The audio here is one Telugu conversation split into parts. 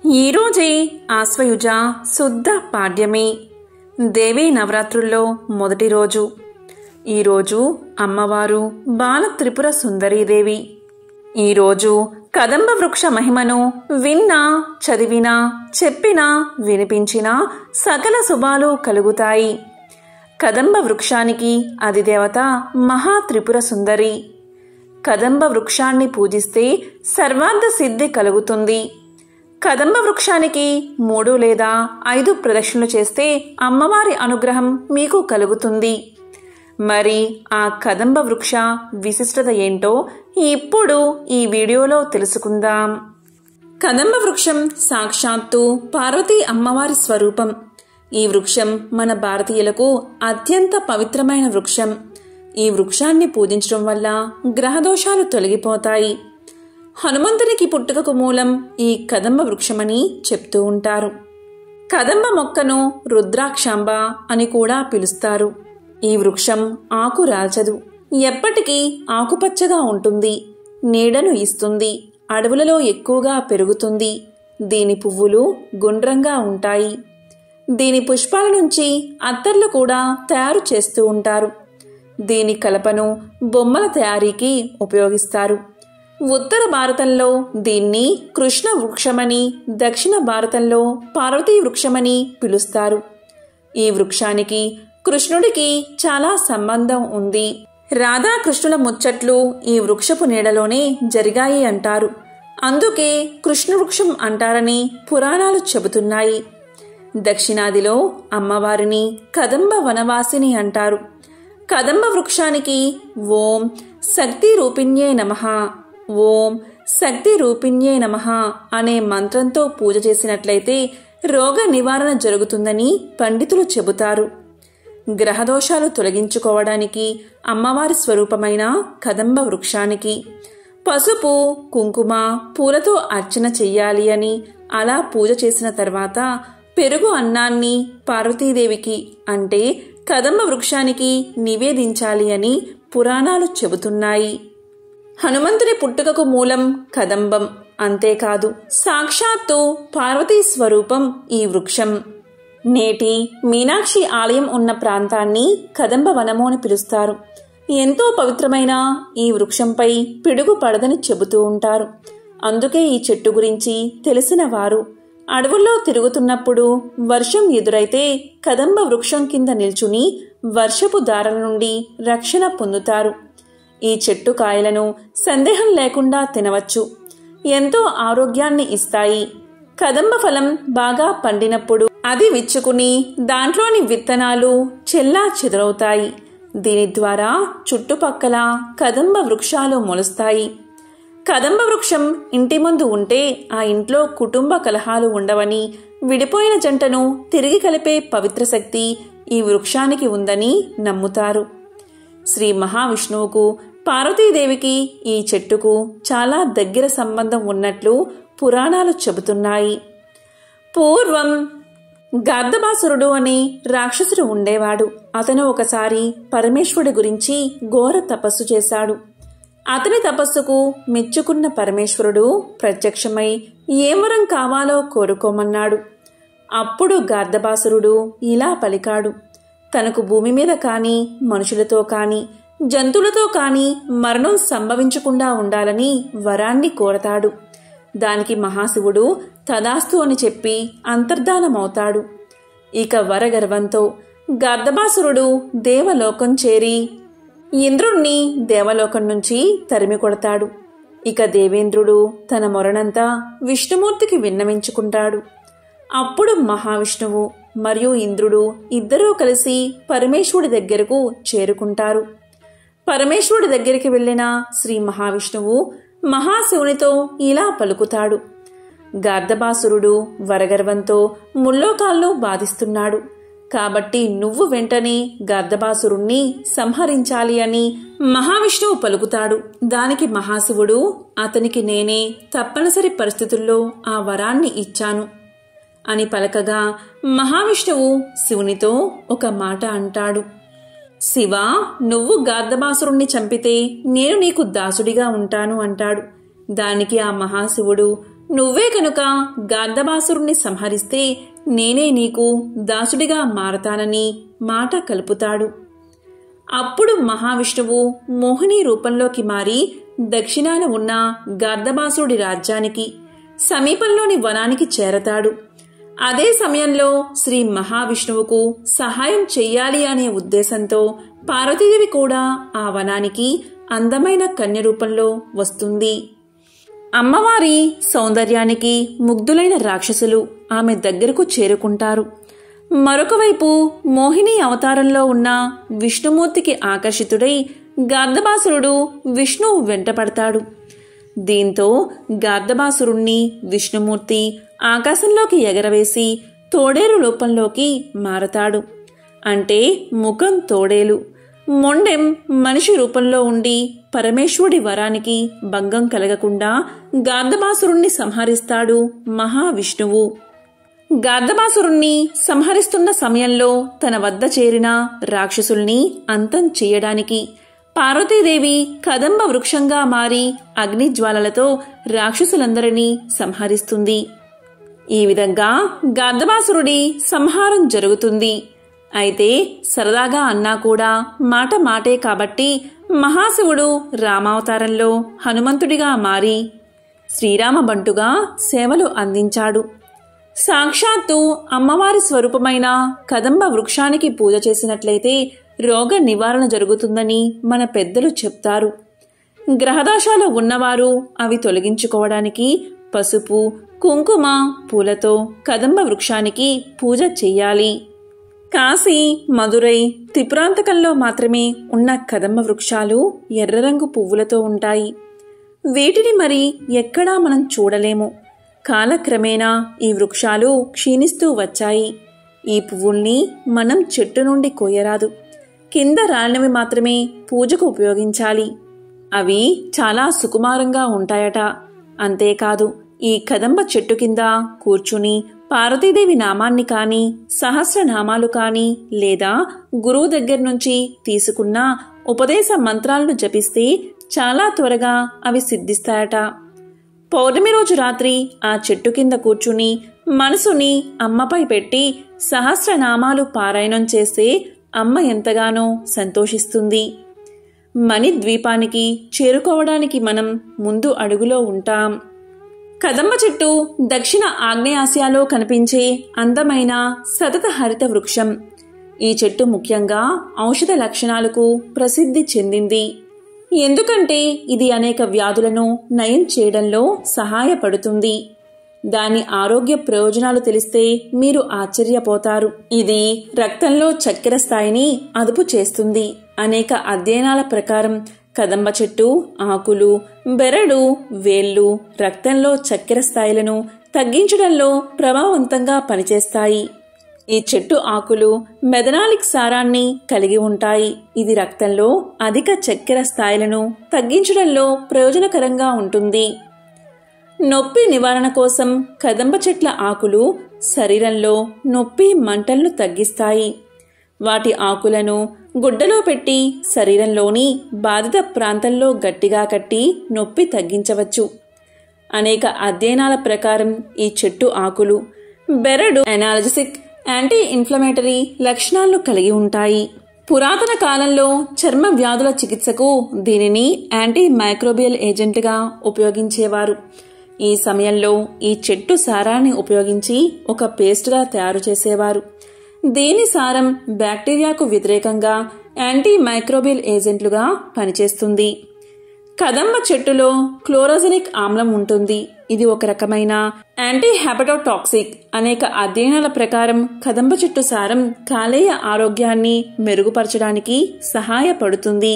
ఈరోజే ఆశ్వయుజ శుద్ధ పాడ్యమి దేవీ నవరాత్రుల్లో మొదటి రోజు ఈరోజు అమ్మవారు బాల త్రిపుర సుందరీదేవి ఈరోజు కదంబ వృక్ష మహిమను విన్నా చదివినా చెప్పినా వినిపించినా సకల శుభాలు కలుగుతాయి కదంబ వృక్షానికి అధిదేవత మహా త్రిపుర సుందరి కదంబ వృక్షాన్ని పూజిస్తే సర్వార్థ సిద్ధి కలుగుతుంది కదంబ వృక్షానికి మూడు లేదా ఐదు ప్రదక్షిణలు చేస్తే అమ్మవారి అనుగ్రహం మీకు కలుగుతుంది మరి ఆ కదంబ వృక్ష విశిష్టత ఏంటో ఇప్పుడు ఈ వీడియోలో తెలుసుకుందాం కదంబ వృక్షం సాక్షాత్తు పార్వతీ అమ్మవారి స్వరూపం ఈ వృక్షం మన భారతీయులకు అత్యంత పవిత్రమైన వృక్షం ఈ వృక్షాన్ని పూజించడం వల్ల గ్రహదోషాలు తొలగిపోతాయి హనుమంతునికి పుట్టుకకు మూలం ఈ కదంబ వృక్షమని చెప్తూ ఉంటారు కదంబ మొక్కను రుద్రాక్షాంబ అని కూడా పిలుస్తారు ఈ వృక్షం ఆకు రాల్చదు ఎప్పటికీ ఆకుపచ్చగా ఉంటుంది నీడను ఇస్తుంది అడవులలో ఎక్కువగా పెరుగుతుంది దీని పువ్వులు గుండ్రంగా ఉంటాయి దీని పుష్పాల నుంచి అత్తర్లు కూడా తయారు చేస్తూ ఉంటారు దీని కలపను బొమ్మల తయారీకి ఉపయోగిస్తారు ఉత్తర భారతంలో దీన్ని కృష్ణ వృక్షమని దక్షిణ భారతంలో పార్వతీ వృక్షమని పిలుస్తారు ఈ వృక్షానికి కృష్ణుడికి చాలా సంబంధం ఉంది రాధాకృష్ణుల ముచ్చట్లు ఈ వృక్షపు నీడలోనే జరిగాయి అంటారు అందుకే కృష్ణ వృక్షం అంటారని పురాణాలు చెబుతున్నాయి దక్షిణాదిలో అమ్మవారిని కదంబ వనవాసిని అంటారు కదంబ వృక్షానికి ఓం శక్తి రూపిణ్యే నమః ఓం శక్తి రూపిణ్యే నమః అనే మంత్రంతో పూజ చేసినట్లయితే రోగ నివారణ జరుగుతుందని పండితులు చెబుతారు గ్రహదోషాలు తొలగించుకోవడానికి అమ్మవారి స్వరూపమైన కదంబ వృక్షానికి పసుపు కుంకుమ పూలతో అర్చన చెయ్యాలి అని అలా పూజ చేసిన తర్వాత పెరుగు అన్నాన్ని పార్వతీదేవికి అంటే కదంబ వృక్షానికి నివేదించాలి అని పురాణాలు చెబుతున్నాయి హనుమంతుని పుట్టుకకు మూలం కదంబం అంతేకాదు సాక్షాత్తు పార్వతీ స్వరూపం ఈ వృక్షం నేటి మీనాక్షి ఆలయం ఉన్న ప్రాంతాన్ని కదంబ వనము అని పిలుస్తారు ఎంతో పవిత్రమైన ఈ వృక్షంపై పిడుగు పడదని చెబుతూ ఉంటారు అందుకే ఈ చెట్టు గురించి తెలిసిన వారు అడవుల్లో తిరుగుతున్నప్పుడు వర్షం ఎదురైతే కదంబ వృక్షం కింద నిల్చుని వర్షపు దారల నుండి రక్షణ పొందుతారు ఈ చెట్టు కాయలను సందేహం లేకుండా తినవచ్చు ఎంతో ఆరోగ్యాన్ని ఇస్తాయి కదంబ ఫలం బాగా పండినప్పుడు అది విచ్చుకుని దాంట్లోని విత్తనాలు చెల్లా చెదరవుతాయి దీని ద్వారా చుట్టుపక్కల కదంబ వృక్షాలు మొలుస్తాయి కదంబ వృక్షం ఇంటి ముందు ఉంటే ఆ ఇంట్లో కుటుంబ కలహాలు ఉండవని విడిపోయిన జంటను తిరిగి కలిపే పవిత్ర శక్తి ఈ వృక్షానికి ఉందని నమ్ముతారు శ్రీ మహావిష్ణువుకు పార్వతీదేవికి ఈ చెట్టుకు చాలా దగ్గర సంబంధం ఉన్నట్లు పురాణాలు చెబుతున్నాయి పూర్వం గర్ధబాసురుడు అని రాక్షసుడు ఉండేవాడు అతను ఒకసారి పరమేశ్వరుడి గురించి ఘోర తపస్సు చేశాడు అతని తపస్సుకు మెచ్చుకున్న పరమేశ్వరుడు ప్రత్యక్షమై ఏమరం కావాలో కోరుకోమన్నాడు అప్పుడు గార్ధబాసురుడు ఇలా పలికాడు తనకు భూమి మీద కాని మనుషులతో కాని జంతువులతో కాని మరణం సంభవించకుండా ఉండాలని వరాన్ని కోరతాడు దానికి మహాశివుడు తదాస్తు అని చెప్పి అంతర్ధానమవుతాడు ఇక వరగర్వంతో గర్ధబాసురుడు దేవలోకం చేరి ఇంద్రుణ్ణి దేవలోకం నుంచి తరిమి కొడతాడు ఇక దేవేంద్రుడు తన మొరనంతా విష్ణుమూర్తికి విన్నవించుకుంటాడు అప్పుడు మహావిష్ణువు మరియు ఇంద్రుడు ఇద్దరూ కలిసి పరమేశ్వరుడి దగ్గరకు చేరుకుంటారు పరమేశ్వరుడి దగ్గరికి వెళ్ళిన శ్రీ మహావిష్ణువు మహాశివునితో ఇలా పలుకుతాడు గార్ధబాసురుడు వరగర్వంతో ముల్లోకాల్లో బాధిస్తున్నాడు కాబట్టి నువ్వు వెంటనే గర్ధబాసురుణ్ణి సంహరించాలి అని మహావిష్ణువు పలుకుతాడు దానికి మహాశివుడు అతనికి నేనే తప్పనిసరి పరిస్థితుల్లో ఆ వరాన్ని ఇచ్చాను అని పలకగా మహావిష్ణువు శివునితో ఒక మాట అంటాడు శివ నువ్వు గార్ధబాసురుణ్ణి చంపితే నేను నీకు దాసుడిగా ఉంటాను అంటాడు దానికి ఆ మహాశివుడు నువ్వే కనుక గార్ధబాసురుణ్ణి సంహరిస్తే నేనే నీకు దాసుడిగా మారతానని మాట కలుపుతాడు అప్పుడు మహావిష్ణువు మోహిని రూపంలోకి మారి దక్షిణాన ఉన్న గార్ధబాసుడి రాజ్యానికి సమీపంలోని వనానికి చేరతాడు అదే సమయంలో శ్రీ మహావిష్ణువుకు సహాయం చెయ్యాలి అనే ఉద్దేశంతో పార్వతీదేవి కూడా ఆ వనానికి అందమైన కన్య రూపంలో వస్తుంది అమ్మవారి సౌందర్యానికి ముగ్ధులైన రాక్షసులు ఆమె దగ్గరకు చేరుకుంటారు మరొక వైపు మోహిని అవతారంలో ఉన్న విష్ణుమూర్తికి ఆకర్షితుడై గార్ధబాసురుడు విష్ణువు వెంటపడతాడు దీంతో గార్ధబాసురుణ్ణి విష్ణుమూర్తి ఆకాశంలోకి ఎగరవేసి తోడేలు రూపంలోకి మారతాడు అంటే ముఖం తోడేలు మొండెం మనిషి రూపంలో ఉండి పరమేశ్వరుడి వరానికి భంగం కలగకుండా గార్ధబాసురుణ్ణి సంహరిస్తాడు మహావిష్ణువు గార్ధబాసురుణ్ణి సంహరిస్తున్న సమయంలో తన వద్ద చేరిన రాక్షసుల్ని అంతం చేయడానికి పార్వతీదేవి కదంబ వృక్షంగా మారి అగ్నిజ్వాలలతో రాక్షసులందరినీ సంహరిస్తుంది ఈ విధంగా గార్ధబాసురుడి సంహారం జరుగుతుంది అయితే సరదాగా అన్నా కూడా మాట మాటే కాబట్టి మహాశివుడు రామావతారంలో హనుమంతుడిగా మారి శ్రీరామ బంటుగా సేవలు అందించాడు సాక్షాత్తు అమ్మవారి స్వరూపమైన కదంబ వృక్షానికి పూజ చేసినట్లయితే రోగ నివారణ జరుగుతుందని మన పెద్దలు చెప్తారు గ్రహదోషాలు ఉన్నవారు అవి తొలగించుకోవడానికి పసుపు కుంకుమ పూలతో కదంబ వృక్షానికి పూజ చెయ్యాలి కాశీ మదురై త్రిపురాంతకంలో మాత్రమే ఉన్న కదంబ వృక్షాలు ఎర్ర రంగు పువ్వులతో ఉంటాయి వీటిని మరి ఎక్కడా మనం చూడలేము కాలక్రమేణా ఈ వృక్షాలు క్షీణిస్తూ వచ్చాయి ఈ పువ్వుల్ని మనం చెట్టు నుండి కొయ్యరాదు కింద రాలినవి మాత్రమే పూజకు ఉపయోగించాలి అవి చాలా సుకుమారంగా ఉంటాయట అంతేకాదు ఈ కదంబ చెట్టు కింద కూర్చుని పార్వతీదేవి నామాన్ని కాని సహస్రనామాలు కాని లేదా గురువు దగ్గర నుంచి తీసుకున్న ఉపదేశ మంత్రాలను జపిస్తే చాలా త్వరగా అవి సిద్ధిస్తాయట పౌర్ణమి రోజు రాత్రి ఆ చెట్టు కింద కూర్చుని మనసుని అమ్మపై పెట్టి సహస్రనామాలు పారాయణం చేస్తే అమ్మ ఎంతగానో సంతోషిస్తుంది మణి ద్వీపానికి చేరుకోవడానికి మనం ముందు అడుగులో ఉంటాం కదంబ చెట్టు దక్షిణ ఆగ్నేయాసియాలో కనిపించే అందమైన సతత హరిత వృక్షం ఈ చెట్టు ముఖ్యంగా ఔషధ లక్షణాలకు ప్రసిద్ధి చెందింది ఎందుకంటే ఇది అనేక వ్యాధులను నయం చేయడంలో సహాయపడుతుంది దాని ఆరోగ్య ప్రయోజనాలు తెలిస్తే మీరు ఆశ్చర్యపోతారు ఇది రక్తంలో చక్కెర స్థాయిని అదుపు చేస్తుంది అనేక అధ్యయనాల ప్రకారం కదంబ చెట్టు ఆకులు బెరడు వేళ్ళు రక్తంలో చక్కెర స్థాయిలను తగ్గించడంలో ప్రభావవంతంగా పనిచేస్తాయి ఈ చెట్టు ఆకులు మెదనాలిక్ సారాన్ని కలిగి ఉంటాయి ఇది రక్తంలో అధిక చక్కెర స్థాయిలను తగ్గించడంలో ప్రయోజనకరంగా ఉంటుంది నొప్పి నివారణ కోసం కదంబ చెట్ల ఆకులు శరీరంలో నొప్పి మంటలను తగ్గిస్తాయి వాటి ఆకులను గుడ్డలో పెట్టి శరీరంలోని బాధిత ప్రాంతంలో గట్టిగా కట్టి నొప్పి తగ్గించవచ్చు అనేక అధ్యయనాల ప్రకారం ఈ చెట్టు ఆకులు బెరడు ఎనాలజిసిక్ యాంటీ ఇన్ఫ్లమేటరీ లక్షణాలను కలిగి ఉంటాయి పురాతన కాలంలో చర్మ వ్యాధుల చికిత్సకు దీనిని యాంటీ మైక్రోబియల్ ఏజెంట్గా ఉపయోగించేవారు ఈ సమయంలో ఈ చెట్టు సారాన్ని ఉపయోగించి ఒక పేస్ట్గా తయారు చేసేవారు దీని సారం బ్యాక్టీరియాకు వ్యతిరేకంగా యాంటీ మైక్రోబియల్ ఏజెంట్లుగా పనిచేస్తుంది కదంబ చెట్టులో క్లోరోజెనిక్ ఆమ్లం ఉంటుంది ఇది ఒక రకమైన యాంటీ హెపటోటాక్సిక్ అనేక అధ్యయనాల ప్రకారం కదంబ చెట్టు సారం కాలేయ ఆరోగ్యాన్ని మెరుగుపరచడానికి సహాయపడుతుంది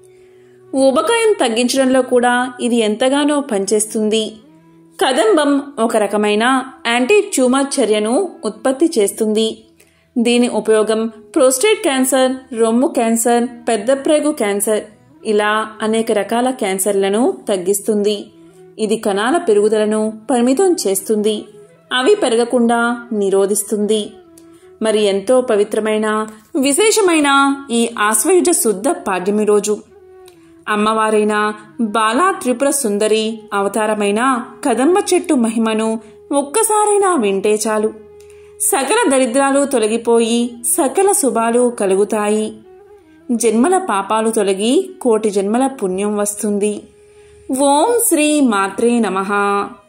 ఊబకాయం తగ్గించడంలో కూడా ఇది ఎంతగానో పనిచేస్తుంది కదంబం ఒక రకమైన యాంటీ ట్యూమర్ చర్యను ఉత్పత్తి చేస్తుంది దీని ఉపయోగం ప్రోస్టేట్ క్యాన్సర్ రొమ్ము క్యాన్సర్ పెద్ద ప్రేగు క్యాన్సర్ ఇలా అనేక రకాల క్యాన్సర్లను తగ్గిస్తుంది ఇది కణాల పెరుగుదలను పరిమితం చేస్తుంది అవి పెరగకుండా నిరోధిస్తుంది మరి ఎంతో పవిత్రమైన విశేషమైన ఈ ఆశ్వయుజ శుద్ధ పాడ్యమి రోజు అమ్మవారైన బాలా త్రిపుర సుందరి అవతారమైన కదంబ చెట్టు మహిమను ఒక్కసారైనా వింటే చాలు సకల దరిద్రాలు తొలగిపోయి సకల శుభాలు కలుగుతాయి జన్మల పాపాలు తొలగి కోటి జన్మల పుణ్యం వస్తుంది ఓం శ్రీ మాత్రే నమః